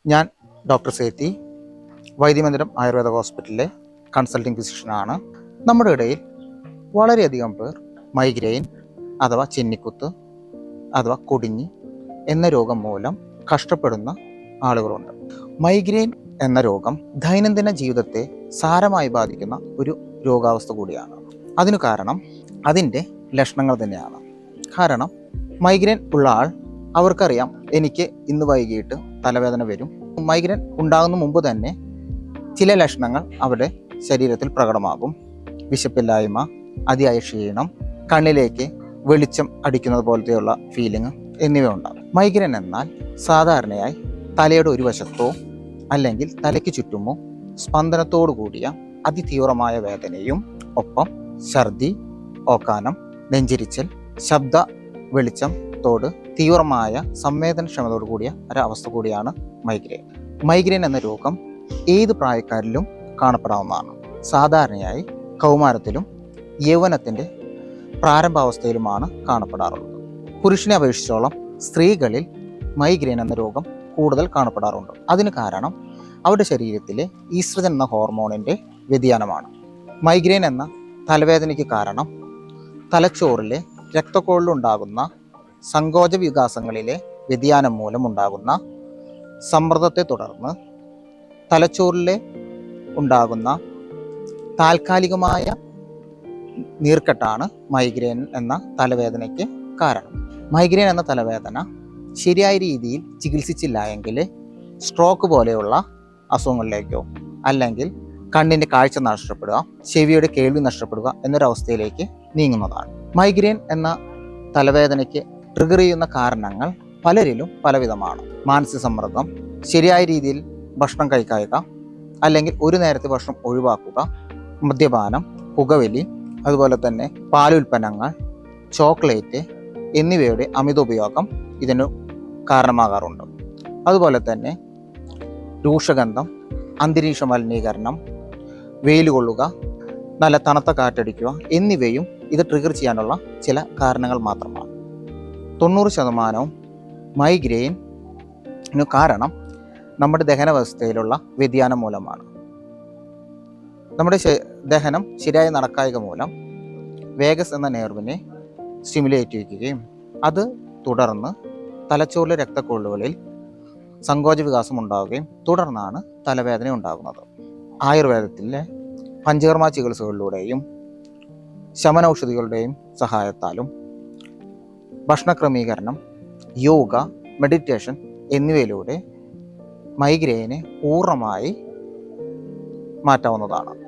ഞാൻ ഡോക്ടർ സേത്തി വൈദ്യമന്ദിരം ആയുർവേദ ഹോസ്പിറ്റലിലെ കൺസൾട്ടിംഗ് ഫിസിഷ്യനാണ് നമ്മുടെ ഇടയിൽ വളരെയധികം പേർ മൈഗ്രെയിൻ അഥവാ ചെന്നിക്കുത്ത് അഥവാ കൊടിഞ്ഞി എന്ന രോഗം മൂലം കഷ്ടപ്പെടുന്ന ആളുകളുണ്ട് മൈഗ്രെയിൻ എന്ന രോഗം ദൈനംദിന ജീവിതത്തെ സാരമായി ബാധിക്കുന്ന ഒരു രോഗാവസ്ഥ കൂടിയാണ് അതിനു കാരണം അതിൻ്റെ ലക്ഷണങ്ങൾ തന്നെയാണ് കാരണം മൈഗ്രെയിൻ ഉള്ള ആൾ അവർക്കറിയാം എനിക്ക് ഇന്ന് വൈകിട്ട് തലവേദന വരും മൈഗ്രെയിൻ ഉണ്ടാകുന്ന മുമ്പ് തന്നെ ചില ലക്ഷണങ്ങൾ അവരുടെ ശരീരത്തിൽ പ്രകടമാകും വിശപ്പില്ലായ്മ അതിയായ ക്ഷീണം കണ്ണിലേക്ക് വെളിച്ചം അടിക്കുന്നത് പോലത്തെയുള്ള ഫീലിംഗ് എന്നിവ ഉണ്ടാകും മൈഗ്രെയിൻ എന്നാൽ സാധാരണയായി തലയുടെ ഒരു വശത്തോ അല്ലെങ്കിൽ തലയ്ക്ക് ചുറ്റുമോ സ്പന്ദനത്തോടു കൂടിയ അതിതീവ്രമായ വേദനയും ഒപ്പം ഛർദി ഓക്കാനം നെഞ്ചിരിച്ചൽ ശബ്ദ വെളിച്ചം തോട് തീവ്രമായ സംവേദനക്ഷമതയോട് കൂടിയ ഒരവസ്ഥ കൂടിയാണ് മൈഗ്രെയിൻ മൈഗ്രെയിൻ എന്ന രോഗം ഏത് പ്രായക്കാരിലും കാണപ്പെടാവുന്നതാണ് സാധാരണയായി കൗമാരത്തിലും യൗവനത്തിൻ്റെ പ്രാരംഭാവസ്ഥയിലുമാണ് കാണപ്പെടാറുള്ളത് പുരുഷനെ അപേക്ഷിച്ചോളം സ്ത്രീകളിൽ മൈഗ്രെയിൻ എന്ന രോഗം കൂടുതൽ കാണപ്പെടാറുണ്ട് അതിന് കാരണം അവരുടെ ശരീരത്തിലെ ഈസ്ട്രജൻ എന്ന ഹോർമോണിൻ്റെ വ്യതിയാനമാണ് മൈഗ്രെയിൻ എന്ന തലവേദനയ്ക്ക് കാരണം തലച്ചോറിലെ രക്തക്കൊള്ളിലുണ്ടാകുന്ന സങ്കോച വികാസങ്ങളിലെ വ്യതിയാനം മൂലമുണ്ടാകുന്ന സമ്മർദ്ദത്തെ തുടർന്ന് തലച്ചോറിലെ ഉണ്ടാകുന്ന താൽക്കാലികമായ നീർക്കെട്ടാണ് മൈഗ്രെയിൻ എന്ന തലവേദനയ്ക്ക് കാരണം മൈഗ്രെയിൻ എന്ന തലവേദന ശരിയായ രീതിയിൽ ചികിത്സിച്ചില്ല എങ്കിൽ സ്ട്രോക്ക് പോലെയുള്ള അസുഖങ്ങളിലേക്കോ അല്ലെങ്കിൽ കണ്ണിൻ്റെ കാഴ്ച നഷ്ടപ്പെടുക ചെവിയുടെ കേൾവി നഷ്ടപ്പെടുക എന്നൊരവസ്ഥയിലേക്ക് നീങ്ങുന്നതാണ് മൈഗ്രെയിൻ എന്ന തലവേദനയ്ക്ക് ട്രിഗർ ചെയ്യുന്ന കാരണങ്ങൾ പലരിലും പലവിധമാണ് മാനസിക സമ്മർദ്ദം ശരിയായ രീതിയിൽ ഭക്ഷണം കഴിക്കാതിക അല്ലെങ്കിൽ ഒരു നേരത്തെ ഭക്ഷണം ഒഴിവാക്കുക മദ്യപാനം പുകവലി അതുപോലെ തന്നെ പാലുൽപ്പന്നങ്ങൾ ചോക്ലേറ്റ് എന്നിവയുടെ അമിത ഉപയോഗം ഇതിന് കാരണമാകാറുണ്ട് അതുപോലെ തന്നെ രൂക്ഷഗന്ധം അന്തരീക്ഷ മലിനീകരണം വെയിൽ കൊള്ളുക നല്ല തണുത്ത കാറ്റടിക്കുക എന്നിവയും ഇത് ട്രിഗർ ചെയ്യാനുള്ള ചില കാരണങ്ങൾ മാത്രമാണ് തൊണ്ണൂറ് ശതമാനവും മൈഗ്രെയിനു കാരണം നമ്മുടെ ദഹന വ്യവസ്ഥയിലുള്ള വ്യതിയാനം മൂലമാണ് നമ്മുടെ ശ- ദഹനം ശരിയായി നടക്കായിക മൂലം വേഗസ് എന്ന നേർവിനെ സ്റ്റിമുലേറ്റ് ചെയ്യുകയും അത് തുടർന്ന് തലച്ചോറിലെ രക്തക്കൊള്ളുകളിൽ സങ്കോച വികാസം ഉണ്ടാവുകയും തുടർന്നാണ് തലവേദന ഉണ്ടാകുന്നത് ആയുർവേദത്തിലെ പഞ്ചകർമ്മ ചികിത്സകളിലൂടെയും ശമനൌഷധികളുടെയും സഹായത്താലും ഭക്ഷണ ക്രമീകരണം യോഗ മെഡിറ്റേഷൻ എന്നിവയിലൂടെ മൈഗ്രെയിനെ പൂർണ്ണമായി മാറ്റാവുന്നതാണ്